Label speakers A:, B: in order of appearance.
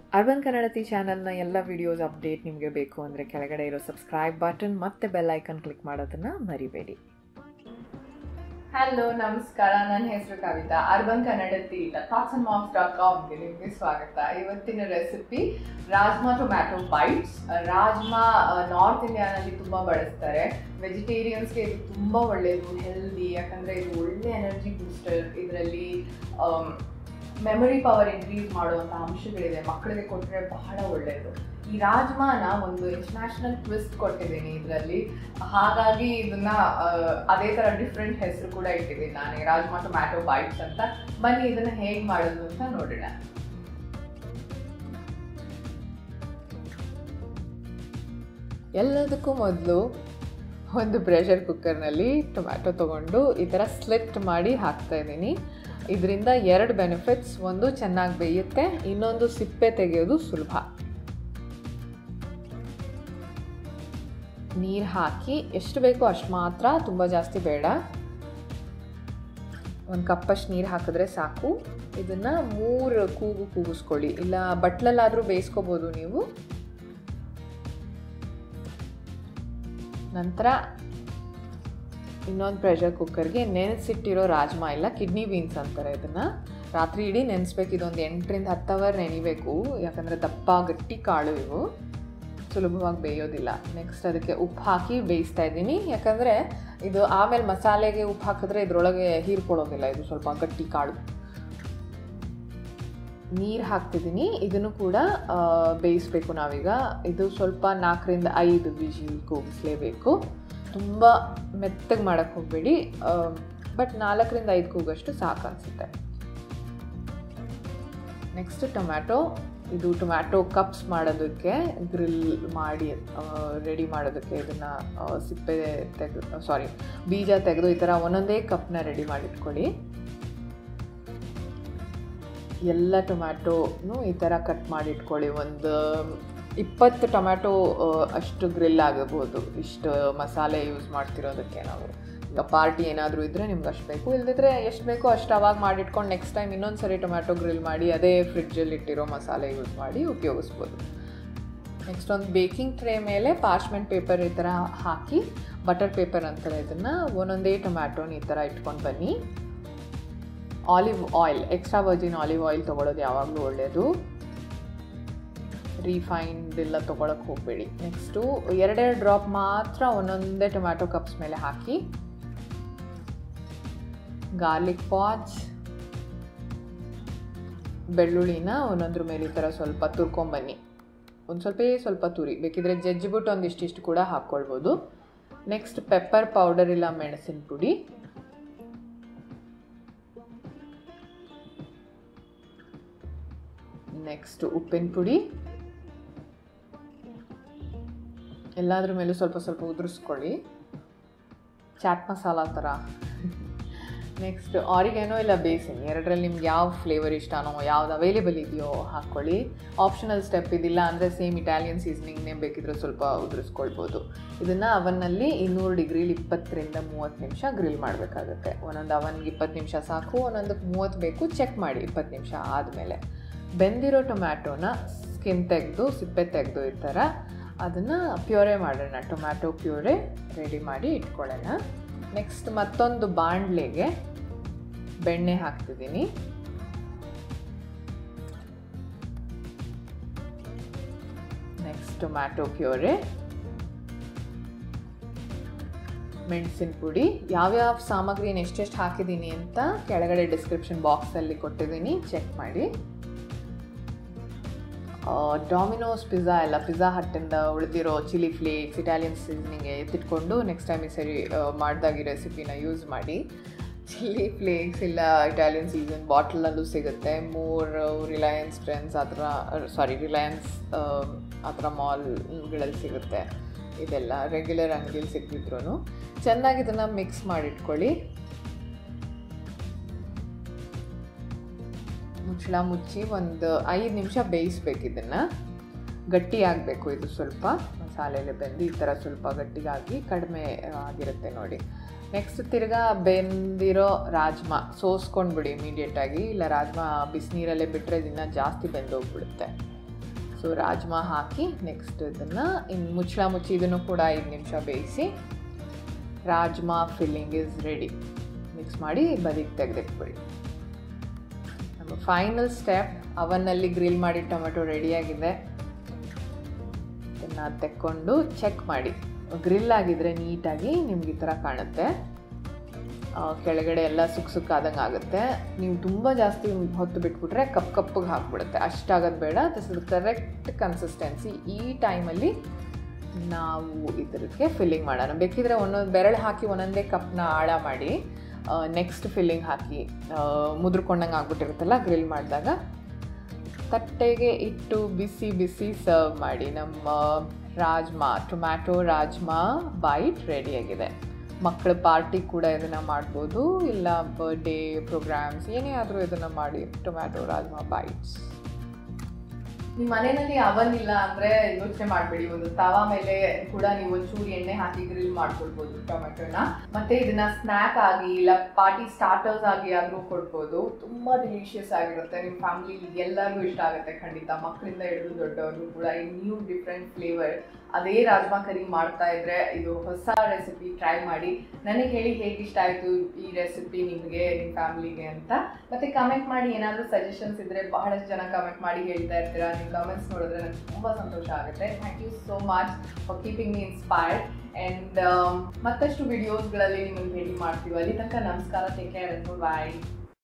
A: urban ಕನ್ನಡತಿ ಚಾನಲ್ನ ಎಲ್ಲ videos update ನಿಮಗೆ ಬೇಕು ಅಂದರೆ ಕೆಳಗಡೆ ಇರೋ ಸಬ್ಸ್ಕ್ರೈಬ್ ಬಟನ್ ಮತ್ತು ಬೆಲ್ ಐಕನ್ ಕ್ಲಿಕ್ ಮಾಡೋದನ್ನು ಮರಿಬೇಡಿ
B: ಹಲೋ ನಮಸ್ಕಾರ ನನ್ನ ಹೆಸರು ಕವಿತಾ ಅರ್ಬನ್ ಕನ್ನಡತಿ ಇಲ್ಲ ಥಾಟ್ಸ್ ಅಂಡ್ ಮಾಮ್ಸ್ ಡಾಟ್ ಕಾಮ್ಗೆ ನಿಮಗೆ ಸ್ವಾಗತ ಇವತ್ತಿನ recipe rajma tomato bites rajma north ಇಂಡಿಯಾನಲ್ಲಿ ತುಂಬ ಬಳಸ್ತಾರೆ ವೆಜಿಟೇರಿಯನ್ಸ್ಗೆ ಇದು ತುಂಬ ಒಳ್ಳೆಯದು ಹೆಲ್ದಿ ಯಾಕಂದರೆ ಇದು ಒಳ್ಳೆ ಎನರ್ಜಿ ಬೂಸ್ಟರ್ ಇದರಲ್ಲಿ ಮೆಮೊರಿ ಪವರ್ ಇನ್ಕ್ರೀಸ್ ಮಾಡುವಂಥ ಅಂಶಗಳಿದೆ ಮಕ್ಕಳಿಗೆ ಕೊಟ್ಟರೆ ಬಹಳ ಒಳ್ಳೆಯದು ಈ ರಾಜ್ಮಾನ ಒಂದು ಇಂಟರ್ನ್ಯಾಷನಲ್ ಟ್ವಿಸ್ಟ್ ಕೊಟ್ಟಿದ್ದೀನಿ ಇದರಲ್ಲಿ ಹಾಗಾಗಿ ಇದನ್ನ ಆ, ಅದೇ ಥರ ಡಿಫ್ರೆಂಟ್ ಹೆಸರು ಕೂಡ ಇಟ್ಟಿದ್ದೀನಿ ನಾನು ರಾಜ್ಮಾ ಟೊಮ್ಯಾಟೊ ಬೈಟ್ಸ್ ಅಂತ ಬನ್ನಿ ಇದನ್ನ ಹೇಗೆ ಮಾಡೋದು ಅಂತ ನೋಡೋಣ
A: ಎಲ್ಲದಕ್ಕೂ ಮೊದಲು ಒಂದು ಪ್ರೆಷರ್ ಕುಕ್ಕರ್ನಲ್ಲಿ ಟೊಮ್ಯಾಟೊ ತೊಗೊಂಡು ಈ ಥರ ಸ್ಲಿಟ್ ಮಾಡಿ ಹಾಕ್ತಾ ಇದ್ದೀನಿ ಇದರಿಂದ ಎರಡು ಬೆನಿಫಿಟ್ಸ್ ಒಂದು ಚೆನ್ನಾಗಿ ಬೇಯುತ್ತೆ ಇನ್ನೊಂದು ಸಿಪ್ಪೆ ತೆಗೆಯೋದು ಸುಲಭ ನೀರು ಹಾಕಿ ಎಷ್ಟು ಬೇಕೋ ಅಷ್ಟು ಮಾತ್ರ ತುಂಬ ಜಾಸ್ತಿ ಬೇಡ ಒಂದು ಕಪ್ಪಷ್ಟು ನೀರು ಹಾಕಿದ್ರೆ ಸಾಕು ಇದನ್ನು ಮೂರು ಕೂಗು ಕೂಗಿಸ್ಕೊಳ್ಳಿ ಇಲ್ಲ ಬಟ್ಲಲ್ಲಾದರೂ ಬೇಯಿಸ್ಕೋಬೋದು ನೀವು ನಂತರ ಇನ್ನೊಂದು ಪ್ರೆಷರ್ ಕುಕ್ಕರ್ಗೆ ನೆನೆಸಿಟ್ಟಿರೋ ರಾಜ್ಮಾ ಇಲ್ಲ ಕಿಡ್ನಿ ಬೀನ್ಸ್ ಅಂತಾರೆ ಇದನ್ನು ರಾತ್ರಿ ಇಡೀ ನೆನೆಸ್ಬೇಕು ಇದೊಂದು ಎಂಟರಿಂದ ಹತ್ತು ಅವರ್ ನೆನಿಬೇಕು ಯಾಕಂದರೆ ದಪ್ಪ ಗಟ್ಟಿ ಕಾಳು ಇವು ಸುಲಭವಾಗಿ ಬೇಯೋದಿಲ್ಲ ನೆಕ್ಸ್ಟ್ ಅದಕ್ಕೆ ಉಪ್ಪು ಹಾಕಿ ಬೇಯಿಸ್ತಾ ಇದ್ದೀನಿ ಯಾಕಂದರೆ ಇದು ಆಮೇಲೆ ಮಸಾಲೆಗೆ ಉಪ್ಪು ಹಾಕಿದ್ರೆ ಇದರೊಳಗೆ ಹೀರ್ಕೊಳ್ಳೋದಿಲ್ಲ ಇದು ಸ್ವಲ್ಪ ಗಟ್ಟಿ ಕಾಳು ನೀರು ಹಾಕ್ತಿದ್ದೀನಿ ಇದನ್ನು ಕೂಡ ಆ, ಬೇಯಿಸ್ಬೇಕು ನಾವೀಗ ಇದು ಸ್ವಲ್ಪ ನಾಲ್ಕರಿಂದ ಐದು ವಿಜಿಲ್ ಕೂಗಿಸ್ಲೇಬೇಕು ತುಂಬ ಮೆತ್ತಗೆ ಮಾಡೋಕ್ಕೆ ಹೋಗಬೇಡಿ ಬಟ್ ನಾಲ್ಕರಿಂದ ಐದು ಕೂಗಷ್ಟು ಸಾಕು ಅನಿಸುತ್ತೆ ನೆಕ್ಸ್ಟ್ ಟೊಮ್ಯಾಟೊ ಇದು ಟೊಮ್ಯಾಟೊ ಕಪ್ಸ್ ಮಾಡೋದಕ್ಕೆ ಗ್ರಿಲ್ ಮಾಡಿ ರೆಡಿ ಮಾಡೋದಕ್ಕೆ ಇದನ್ನು ಸಿಪ್ಪೆ ತೆಗೆದು ಸಾರಿ ಬೀಜ ತೆಗೆದು ಈ ಥರ ಒಂದೊಂದೇ ಕಪ್ನ ರೆಡಿ ಮಾಡಿಟ್ಕೊಳ್ಳಿ ಎಲ್ಲ ಟೊಮ್ಯಾಟೋನು ಈ ಥರ ಕಟ್ ಮಾಡಿ ಇಟ್ಕೊಳ್ಳಿ ಒಂದು ಇಪ್ಪತ್ತು ಟೊಮ್ಯಾಟೊ ಆ, ಅಷ್ಟು ಗ್ರಿಲ್ ಆಗಬಹುದು ಇಷ್ಟು ಮಸಾಲೆ ಯೂಸ್ ಮಾಡ್ತಿರೋದಕ್ಕೆ ನಾವು ಈಗ ಪಾರ್ಟಿ ಏನಾದರೂ ಇದ್ದರೆ ನಿಮ್ಗೆ ಅಷ್ಟು ಬೇಕು ಇಲ್ಲದಿದ್ರೆ ಎಷ್ಟು ಬೇಕೋ ಅಷ್ಟು ಅವಾಗ ಮಾಡಿಟ್ಕೊಂಡು ನೆಕ್ಸ್ಟ್ ಟೈಮ್ ಇನ್ನೊಂದು ಸರಿ ಟೊಮ್ಯಾಟೊ ಗ್ರಿಲ್ ಮಾಡಿ ಅದೇ ಫ್ರಿಡ್ಜಲ್ಲಿ ಇಟ್ಟಿರೋ ಮಸಾಲೆ ಯೂಸ್ ಮಾಡಿ ಉಪಯೋಗಿಸ್ಬೋದು ನೆಕ್ಸ್ಟ್ ಒಂದು ಬೇಕಿಂಗ್ ಟ್ರೇ ಮೇಲೆ ಪಾರ್ಚ್ಮೆಂಟ್ ಪೇಪರ್ ಈ ಥರ ಹಾಕಿ ಬಟರ್ ಪೇಪರ್ ಅಂತಾರೆ ಇದನ್ನು ಒಂದೊಂದೇ ಟೊಮ್ಯಾಟೊನ ಈ ಥರ ಇಟ್ಕೊಂಡು ಬನ್ನಿ olive oil extra virgin olive oil ತೊಗೊಳೋದು ಯಾವಾಗಲೂ ಒಳ್ಳೆಯದು ರಿಫೈನ್ಡ್ ಎಲ್ಲ ತೊಗೊಳಕ್ಕೆ ಹೋಗಬೇಡಿ ನೆಕ್ಸ್ಟು ಎರಡೆರಡು ಡ್ರಾಪ್ ಮಾತ್ರ ಒಂದೊಂದೇ ಟೊಮ್ಯಾಟೊ ಕಪ್ಸ್ ಮೇಲೆ ಹಾಕಿ ಗಾರ್ಲಿಕ್ ಪಾಚ್ ಬೆಳ್ಳುಳ್ಳಿನ ಒಂದೊಂದ್ರ ಮೇಲೆ ಈ ಥರ ಸ್ವಲ್ಪ ತುರ್ಕೊಂಬನ್ನಿ ಒಂದು ಸ್ವಲ್ಪ ಸ್ವಲ್ಪ ತುರಿ ಬೇಕಿದ್ರೆ ಜಜ್ಜಿಬಿಟ್ಟು ಒಂದಿಷ್ಟಿಷ್ಟು ಕೂಡ ಹಾಕ್ಕೊಳ್ಬೋದು ನೆಕ್ಸ್ಟ್ ಪೆಪ್ಪರ್ ಪೌಡರ್ ಇಲ್ಲ ಮೆಣಸಿನ ಪುಡಿ ನೆಕ್ಸ್ಟ್ ಉಪ್ಪಿನ ಪುಡಿ ಎಲ್ಲಾದ್ರ ಮೇಲೂ ಸ್ವಲ್ಪ ಸ್ವಲ್ಪ ಉದುರಿಸ್ಕೊಳ್ಳಿ ಚಾಟ್ ಮಸಾಲ ಥರ ನೆಕ್ಸ್ಟ್ ಆರಿಗೇನೋ ಇಲ್ಲ ಬೇಸಿನ್ ಎರಡರಲ್ಲಿ ನಿಮ್ಗೆ ಯಾವ ಫ್ಲೇವರ್ ಇಷ್ಟನೋ ಯಾವ್ದು ಅವೈಲೇಬಲ್ ಇದೆಯೋ ಹಾಕ್ಕೊಳ್ಳಿ ಆಪ್ಷನಲ್ ಸ್ಟೆಪ್ ಇದಿಲ್ಲ ಅಂದರೆ ಸೇಮ್ ಇಟಾಲಿಯನ್ ಸೀಸನಿಂಗ್ನೇ ಬೇಕಿದ್ರೆ ಸ್ವಲ್ಪ ಉದುರಿಸ್ಕೊಳ್ಬೋದು ಇದನ್ನು ಅವನ್ನಲ್ಲಿ ಇನ್ನೂರು ಡಿಗ್ರಿಲಿ ಇಪ್ಪತ್ತರಿಂದ ಮೂವತ್ತು ನಿಮಿಷ ಗ್ರಿಲ್ ಮಾಡಬೇಕಾಗುತ್ತೆ ಒಂದೊಂದು ಅವನ್ಗೆ ಇಪ್ಪತ್ತು ನಿಮಿಷ ಸಾಕು ಒಂದೊಂದಕ್ಕೆ ಮೂವತ್ತು ಬೇಕು ಚೆಕ್ ಮಾಡಿ ಇಪ್ಪತ್ತು ನಿಮಿಷ ಆದಮೇಲೆ ಬೆಂದಿರೋ ಟೊಮ್ಯಾಟೋನ ಸ್ಕಿನ್ ತೆಗೆದು ಸಿಪ್ಪೆ ತೆಗೆದು ಈ ಥರ ಅದನ್ನು ಪ್ಯೂರೆ ಮಾಡೋಣ ಟೊಮ್ಯಾಟೊ ಪ್ಯೂರೆ ರೆಡಿ ಮಾಡಿ ಇಟ್ಕೊಳ್ಳೋಣ ನೆಕ್ಸ್ಟ್ ಮತ್ತೊಂದು ಬಾಣಲೆಗೆ ಬೆಣ್ಣೆ ಹಾಕ್ತಿದ್ದೀನಿ ನೆಕ್ಸ್ಟ್ ಟೊಮ್ಯಾಟೊ ಪ್ಯೂರೆ ಮೆಣಸಿನ ಪುಡಿ ಯಾವ್ಯಾವ ಸಾಮಗ್ರಿನ ಎಷ್ಟೆಷ್ಟು ಹಾಕಿದ್ದೀನಿ ಅಂತ ಕೆಳಗಡೆ ಡಿಸ್ಕ್ರಿಪ್ಷನ್ ಬಾಕ್ಸಲ್ಲಿ ಕೊಟ್ಟಿದ್ದೀನಿ ಚೆಕ್ ಮಾಡಿ ಡಾಮಿನೋಸ್ ಪಿಜ್ಜಾ ಎಲ್ಲ ಪಿಜ್ಜಾ ಹಟ್ಟಿಂದ ಉಳಿದಿರೋ ಚಿಲ್ಲಿ ಫ್ಲೇಕ್ಸ್ ಇಟಾಲಿಯನ್ ಸೀಸನಿಂಗ್ಗೆ ಎತ್ತಿಟ್ಕೊಂಡು ನೆಕ್ಸ್ಟ್ ಟೈಮ್ ಈ ಸರಿ ಮಾಡಿದಾಗ ಈ ರೆಸಿಪಿನ ಯೂಸ್ ಮಾಡಿ ಚಿಲ್ಲಿ ಫ್ಲೇಕ್ಸ್ ಇಲ್ಲ ಇಟಾಲಿಯನ್ ಸೀಸನ್ ಬಾಟ್ಲಲ್ಲೂ ಸಿಗುತ್ತೆ ಮೂರು ರಿಲಯನ್ಸ್ ಟ್ರೆಂಡ್ಸ್ ಆ ಥರ ಸಾರಿ ರಿಲಯನ್ಸ್ ಆ ಥರ ಮಾಲ್ಗಳಲ್ಲಿ ಸಿಗುತ್ತೆ ಇದೆಲ್ಲ ರೆಗ್ಯುಲರ್ ಅಂಗಡಿಲಿ ಸಿಕ್ಕಿದ್ರು ಚೆನ್ನಾಗಿ ಇದನ್ನು ಮಿಕ್ಸ್ ಮಾಡಿಟ್ಕೊಳ್ಳಿ ಮುಚ್ಚಳ ಮುಚ್ಚಿ ಒಂದು ಐದು ನಿಮಿಷ ಬೇಯಿಸ್ಬೇಕು ಇದನ್ನು ಗಟ್ಟಿ ಆಗಬೇಕು ಇದು ಸ್ವಲ್ಪ ಮಸಾಲೆಲೆ ಬೆಂದು ಈ ಥರ ಸ್ವಲ್ಪ ಗಟ್ಟಿಗಾಗಿ ಕಡಿಮೆ ಆಗಿರುತ್ತೆ ನೋಡಿ ನೆಕ್ಸ್ಟ್ ತಿರ್ಗಾ ಬೆಂದಿರೋ ರಾಜ್ಮಾ ಸೋಸ್ಕೊಂಡ್ಬಿಡಿ ಇಮಿಡಿಯೇಟಾಗಿ ಇಲ್ಲ ರಾಜ್ಮಾ ಬಿಸಿನೀರಲ್ಲೇ ಬಿಟ್ಟರೆ ದಿನ ಜಾಸ್ತಿ ಬೆಂದೋಗ್ಬಿಡುತ್ತೆ ಸೊ ರಾಜ್ಮಾ ಹಾಕಿ ನೆಕ್ಸ್ಟ್ ಇದನ್ನು ಇನ್ನು ಮುಚ್ಚಳ ಮುಚ್ಚಿ ಇದನ್ನು ಕೂಡ ಐದು ನಿಮಿಷ ಬೇಯಿಸಿ rajma filling is ready mix ಮಾಡಿ ಬದಿಗೆ ತೆಗೆದಿಟ್ಬಿಡಿ ನಮ್ಮ ಫೈನಲ್ ಸ್ಟೆಪ್ ಅವನ್ನಲ್ಲಿ ಗ್ರಿಲ್ ಮಾಡಿ ಟೊಮೆಟೊ ರೆಡಿಯಾಗಿದೆ ಇದನ್ನು ತೆಕ್ಕೊಂಡು ಚೆಕ್ ಮಾಡಿ ಗ್ರಿಲ್ ಆಗಿದ್ರೆ ನೀಟಾಗಿ ನಿಮ್ಗೆ ಈ ಥರ ಕಾಣುತ್ತೆ ಆ, ಕೆಳಗಡೆ ಎಲ್ಲ ಸುಕ್ ಸುಕ್ಕಾದಂಗೆ ಆಗುತ್ತೆ ನೀವು ತುಂಬ ಜಾಸ್ತಿ ಹೊತ್ತು ಬಿಟ್ಬಿಟ್ರೆ ಕಪ್ ಕಪ್ಪಗೆ ಹಾಕ್ಬಿಡುತ್ತೆ ಅಷ್ಟಾಗೋದು ಬೇಡ ದಿಸ್ ಇಸ್ ಕರೆಕ್ಟ್ ಕನ್ಸಿಸ್ಟೆನ್ಸಿ ಈ ಟೈಮಲ್ಲಿ ನಾವು ಇದಕ್ಕೆ ಫಿಲ್ಲಿಂಗ್ ಮಾಡೋಣ ಬೇಕಿದ್ರೆ ಒಂದೊಂದು ಬೆರಳು ಹಾಕಿ ಒಂದೊಂದೇ ಕಪ್ನ ಆಳ ಮಾಡಿ ನೆಕ್ಸ್ಟ್ ಫಿಲ್ಲಿಂಗ್ ಹಾಕಿ ಆ, ಮುದ್ರಕೊಂಡಂಗೆ ಆಗ್ಬಿಟ್ಟಿರುತ್ತಲ್ಲ ಗ್ರಿಲ್ ಮಾಡಿದಾಗ ತಟ್ಟೆಗೆ ಇಟ್ಟು ಬಿಸಿ ಬಿಸಿ ಸರ್ವ್ ಮಾಡಿ ನಮ್ಮ ರಾಜ್ಮಾ ಟೊಮ್ಯಾಟೊ ರಾಜ್ಮಾ ಬೈಟ್ ರೆಡಿಯಾಗಿದೆ ಮಕ್ಕಳ ಪಾರ್ಟಿ ಕೂಡ ಇದನ್ನು ಮಾಡ್ಬೋದು ಇಲ್ಲ ಬರ್ಡೇ ಪ್ರೋಗ್ರಾಮ್ಸ್ ಏನೇ ಆದರೂ ಇದನ್ನು ಮಾಡಿ ಟೊಮ್ಯಾಟೊ ರಾಜ್ಮಾ ಬೈಟ್ಸ್
B: ನಿಮ್ಮ ಮನೆಯಲ್ಲಿ ಅವನ್ ಇಲ್ಲ ಅಂದ್ರೆ ಯೋಚನೆ ಮಾಡಬೇಡಿ ಒಂದು ತವಾ ಮೇಲೆ ಕೂಡ ನೀವು ಒಂಚೂರು ಎಣ್ಣೆ ಹಾಕಿ ಗ್ರಿಲ್ ಮಾಡ್ಕೊಳ್ಬೋದು ಟೊಮೆಟೊನ ಮತ್ತೆ ಇದನ್ನ ಸ್ನ್ಯಾಕ್ ಆಗಿ ಇಲ್ಲ ಪಾರ್ಟಿ ಸ್ಟಾರ್ಟರ್ಸ್ ಆಗಿ ಆದ್ರೂ ಕೊಡ್ಬೋದು ತುಂಬಾ ಡಿಲಿಷಿಯಸ್ ಆಗಿರುತ್ತೆ ನಿಮ್ಮ ಫ್ಯಾಮಿಲಿ ಎಲ್ಲರಿಗೂ ಇಷ್ಟ ಆಗುತ್ತೆ ಖಂಡಿತ ಮಕ್ಕಳಿಂದ ಹಿಡಿದು ದೊಡ್ಡವರು ಕೂಡ ಈ ನ್ಯೂ ಡಿಫ್ರೆಂಟ್ ಫ್ಲೇವರ್ ಅದೇ ರಾಜ್ಮಾ ಕರಿ ಮಾಡ್ತಾ ಇದ್ರೆ ಇದು ಹೊಸ ರೆಸಿಪಿ ಟ್ರೈ ಮಾಡಿ ನನಗೆ ಹೇಳಿ ಹೇಗೆ ಇಷ್ಟ ಆಯ್ತು ಈ ರೆಸಿಪಿ ನಿಮಗೆ ನಿಮ್ಮ ಫ್ಯಾಮಿಲಿಗೆ ಅಂತ ಮತ್ತೆ ಕಮೆಂಟ್ ಮಾಡಿ ಏನಾದರೂ ಸಜೆಷನ್ಸ್ ಇದ್ರೆ ಬಹಳಷ್ಟು ಜನ ಕಮೆಂಟ್ ಮಾಡಿ ಹೇಳ್ತಾ ಇರ್ತೀರಾ ನಿಮ್ಮ ಕಮೆಂಟ್ಸ್ ನೋಡಿದ್ರೆ ನನಗೆ ತುಂಬ ಸಂತೋಷ ಆಗುತ್ತೆ thank you so much for keeping me inspired and ಮತ್ತಷ್ಟು ವಿಡಿಯೋಸ್ಗಳಲ್ಲಿ ನಿಮ್ಮನ್ನು ಭೇಟಿ ಮಾಡ್ತೀವಿ ಅಲ್ಲಿ ತನಕ ನಮಸ್ಕಾರ ಟೇಕ್ ಕೇರ್ ಬಾಯ್